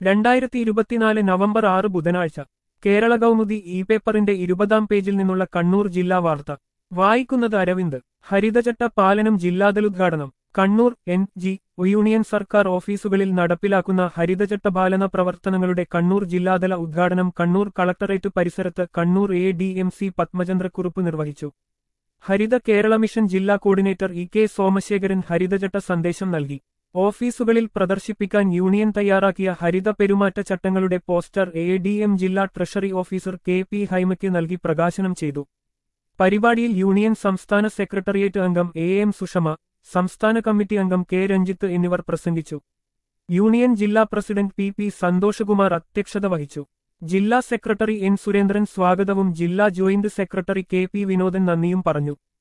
രണ്ടായിരത്തി ഇരുപത്തിനാല് നവംബർ ആറ് ബുധനാഴ്ച കേരള കൗമുദി ഇ പേപ്പറിന്റെ ഇരുപതാം പേജിൽ നിന്നുള്ള കണ്ണൂർ ജില്ലാ വാർത്ത വായിക്കുന്നത് അരവിന്ദ് ഹരിതചട്ട പാലനം ജില്ലാതലുദ്ഘാടനം കണ്ണൂർ എൻ ജി യൂണിയൻ സർക്കാർ ഓഫീസുകളിൽ നടപ്പിലാക്കുന്ന ഹരിതചട്ട പാലന പ്രവർത്തനങ്ങളുടെ കണ്ണൂർ ജില്ലാതല ഉദ്ഘാടനം കണ്ണൂർ കളക്ടറേറ്റ് പരിസരത്ത് Kannur A D M C Padmachandrakurup നിർവഹിച്ചു ഹരിത കേരള മിഷൻ ജില്ലാ കോർഡിനേറ്റർ ഇ കെ സോമശേഖരൻ ഹരിതചട്ട സന്ദേശം നൽകി ഓഫീസുകളിൽ പ്രദർശിപ്പിക്കാൻ യൂണിയൻ തയ്യാറാക്കിയ ഹരിത പെരുമാറ്റച്ചട്ടങ്ങളുടെ പോസ്റ്റർ എ ഡി എം ജില്ലാ ട്രഷറി ഓഫീസർ കെ പി ഹൈമയ്ക്ക് നൽകി പ്രകാശനം ചെയ്തു പരിപാടിയിൽ യൂണിയൻ സംസ്ഥാന സെക്രട്ടേറിയറ്റ് അംഗം എ എം സുഷമ സംസ്ഥാന കമ്മിറ്റി അംഗം കെ രഞ്ജിത്ത് എന്നിവർ പ്രസംഗിച്ചു യൂണിയൻ ജില്ലാ പ്രസിഡന്റ് പി പി സന്തോഷകുമാർ അധ്യക്ഷത വഹിച്ചു ജില്ലാ സെക്രട്ടറി എൻ സുരേന്ദ്രൻ സ്വാഗതവും ജില്ലാ joint secretary K P Vinodan നന്ദിയും പറഞ്ഞു